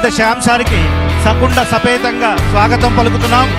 శ్యామ్ సార్కి సకుండ సపేతంగా స్వాగతం పలుకుతున్నాం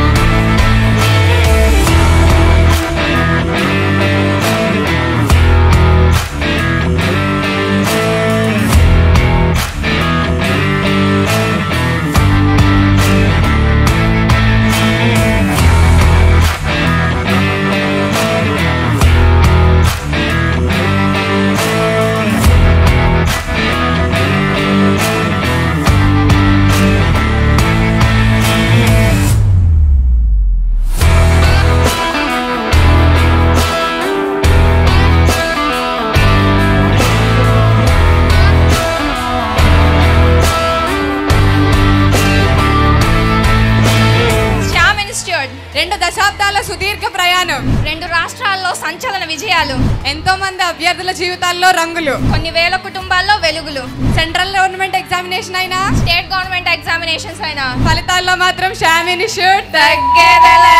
శ్యామ్ ఇన్స్టిట్యూట్ రెండు దశాబ్దాల సుదీర్ఘ ప్రయాణం రెండు రాష్ట్రాల్లో సంచలన విజయాలు ఎంతో మంది అభ్యర్థుల జీవితాల్లో రంగులు కొన్ని వేల కుటుంబాల్లో వెలుగులు సెంట్రల్ గవర్నమెంట్ ఎగ్జామినేషన్ అయినా స్టేట్ గవర్నమెంట్ ఎగ్జామినేషన్స్ అయినా ఫలితాల్లో మాత్రం శ్యామ్ ఇన్స్టిట్యూట్ తగ్గేదేలే.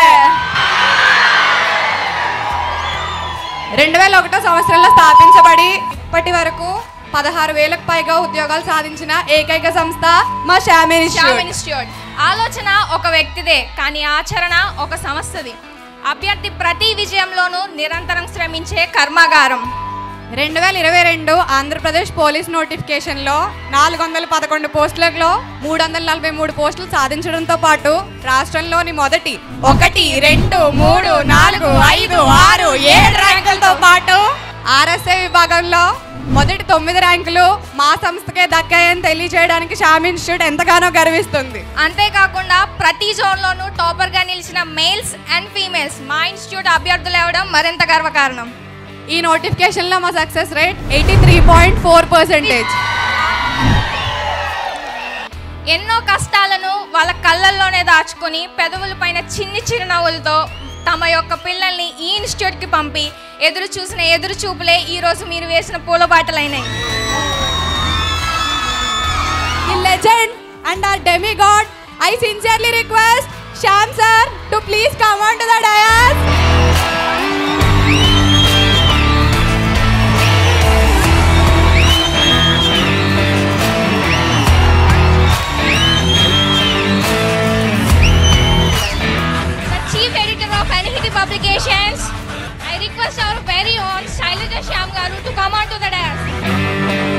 రెండు వేల ఒకటో సంవత్సరంలో స్థాపించబడి ఇప్పటి వరకు పదహారు వేలకు పైగా ఉద్యోగాలు సాధించిన ఏకైక సంస్థ మా శ్యామ్ శ్యామ్ ఇన్స్టిట్యూట్ ఇన్స్టిట్యూట్ ఆలోచన ఒక వ్యక్తిదే కానీ ఆచరణ ఒక సంస్థది అభ్యర్థి ప్రతి విజయంలోనూ నిరంతరం శ్రమించే కర్మాగారం రెండు వేల ఇరవై రెండు ఆంధ్రప్రదేశ్ పోలీస్ నోటిఫికేషన్లో నాలుగు వందల పదకొండు పోస్టులలో మూడు వందల నలభై మూడు పోస్టులు సాధించడంతో పాటు రాష్ట్రంలోని మొదటి ఒకటి రెండు మూడు నాలుగు ఐదు ఆరు ఏడు ర్యాంకులతో పాటు ఆర్ఎస్ఐ విభాగంలో మొదటి తొమ్మిది ర్యాంకులు మా సంస్థకే దక్కాయని తెలియజేయడానికి శ్యామ్ ఇన్స్టిట్యూట్ ఎంతగానో గర్విస్తుంది అంతేకాకుండా ప్రతి జోన్లోనూ టాపర్గా నిలిచిన మేల్స్ అండ్ ఫీమేల్స్ మా ఇన్స్టిట్యూట్ అభ్యర్థులు అవ్వడం మరింత గర్వకారణం ఈ నోటిఫికేషన్లో మా success rate eighty three point four percentage ఎన్నో కష్టాలను వాళ్ళ కళ్ళల్లోనే దాచుకొని పెదవుల పైన చిన్ని చిరునవ్వులతో తమ యొక్క పిల్లల్ని ఈ ఇన్స్టిట్యూట్కి పంపి ఎదురు చూసిన ఎదురు చూపులే ఈ రోజు మీరు వేసిన పూలబాటలైనాయి The legend and our demigod, I sincerely request Sham sir to please come on to the dais. The chief editor of Anahiti Publications, I request our very own Shailaja Shyam Garu to come on to the dais.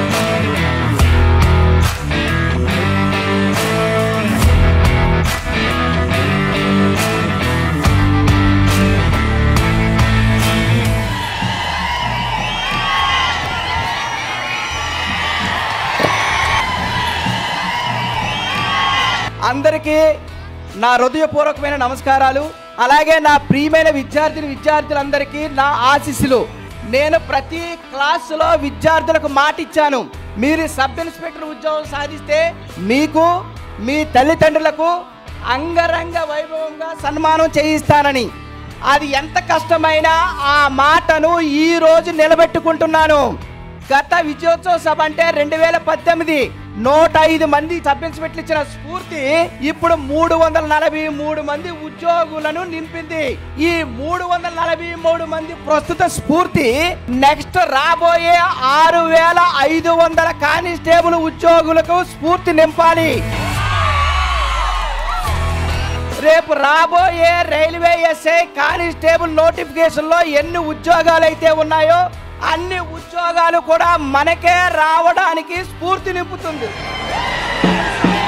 అందరికీ నా హృదయపూర్వకమైన నమస్కారాలు అలాగే నా ప్రియమైన విద్యార్థిని విద్యార్థులందరికీ నా ఆశీస్సులు నేను ప్రతి క్లాసులో విద్యార్థులకు మాట ఇచ్చాను మీరు సబ్ ఇన్స్పెక్టర్ ఉద్యోగం సాధిస్తే మీకు మీ తల్లిదండ్రులకు అంగరంగ వైభవంగా సన్మానం చేయిస్తానని అది ఎంత కష్టమైనా ఆ మాటను ఈ రోజు నిలబెట్టుకుంటున్నాను గత విజయోత్సవ సభ అంటే రెండు వేల పద్దెనిమిది నూట ఐదు మంది సబ్ ఇన్స్పెక్టర్లు ఇచ్చిన స్ఫూర్తి ఇప్పుడు మూడు వందల నలభై మూడు మంది ఉద్యోగులను నింపింది ఈ మూడు వందల నలభై మూడు మంది ప్రస్తుత స్ఫూర్తి నెక్స్ట్ రాబోయే ఆరు వేల ఐదు వందల కానిస్టేబుల్ ఉద్యోగులకు స్ఫూర్తి నింపాలి రేపు రాబోయే రైల్వే ఎస్ఐ కానిస్టేబుల్ నోటిఫికేషన్లో ఎన్ని ఉద్యోగాలు అయితే ఉన్నాయో అన్ని ఉద్యోగాలు కూడా మనకే రావడానికి స్ఫూర్తి నింపుతుంది